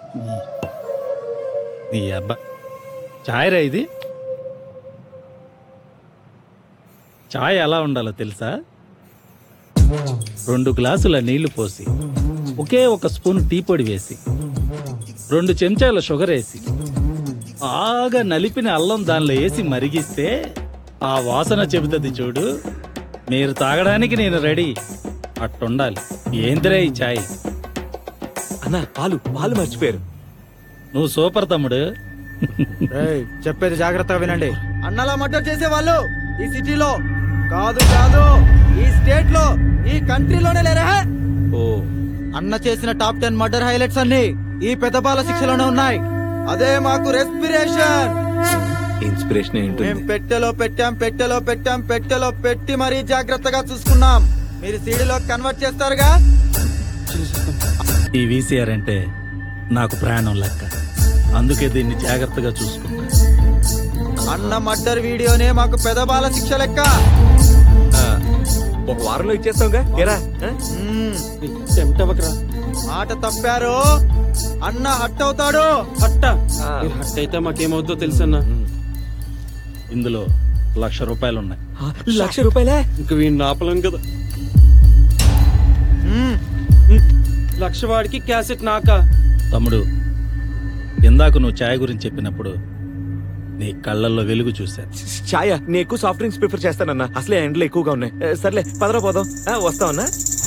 నీ అబ్బా చాయ్ రా ఇది చాయ్ ఎలా ఉండాలో తెలుసా రెండు గ్లాసుల నీళ్లు పోసి ఒకే ఒక స్పూన్ టీ పొడి వేసి రెండు చెంచాల షుగర్ వేసి బాగా నలిపిన అల్లం దానిలో వేసి మరిగిస్తే ఆ వాసన చెబుతుంది చూడు మీరు తాగడానికి నేను రెడీ అట్టుండాలి ఏందిరా ఈ చాయ్ అన్న పాలు పాలు మర్చిపోయారు నువ్వు సూపర్ తమ్ముడు ఏయ్, చెప్పేది జాగ్రత్తగా వినండి అన్నలా మర్డర్ చేసే వాళ్ళు ఈ సిటీలో కాదు కాదు ఈ స్టేట్ లో ఈ కంట్రీలోనే లేరా ఓ అన్న చేసిన టాప్ టెన్ మర్డర్ హైలైట్స్ అన్ని ఈ పెద్దపాల శిక్షలోనే ఉన్నాయి అదే మాకు రెస్పిరేషన్ ఇన్స్పిరేషన్ మేం ఏంటుంది పెట్టెలో పెట్టాం పెట్టెలో పెట్టాం పెట్టెలో పెట్టి మరీ జాగ్రత్తగా చూసుకున్నాం మీరు సీడీలో కన్వర్ట్ చేస్తారుగా ఈ వీసీఆర్ అంటే నాకు ప్రాణం లెక్క అందుకే దీన్ని జాగ్రత్తగా చూసుకుంటా అన్న మర్డర్ వీడియోనే మాకు పెదబాల శిక్ష లెక్క ఆ, ఒక వారంలో ఇచ్చేస్తావుగా ఎరా మ్మ్. చెమటవకరా మాట తప్పారు అన్న హట్ అవుతాడు హట్ట మీరు హట్ అయితే మాకేమవుద్దో తెలుసన్నా ఇందులో లక్ష రూపాయలు ఉన్నాయి లక్ష రూపాయలే ఇంక వీడిని ఆపలేం కదా మ్మ్. లక్ష వాడికి క్యాసెట్ నాకా తమ్ముడు ఇందాక నువ్వు ఛాయ్ గురించి చెప్పినప్పుడు నీ కళ్ళల్లో వెలుగు చూశాను ఛాయ నేను ఎక్కువ సాఫ్ట్ డ్రింక్స్ ప్రిఫర్ చేస్తానన్నా అసలే ఎండలు ఎక్కువగా ఉన్నాయి ఏ, సర్లే పదరా పోదాం ఆ, వస్తావన్నా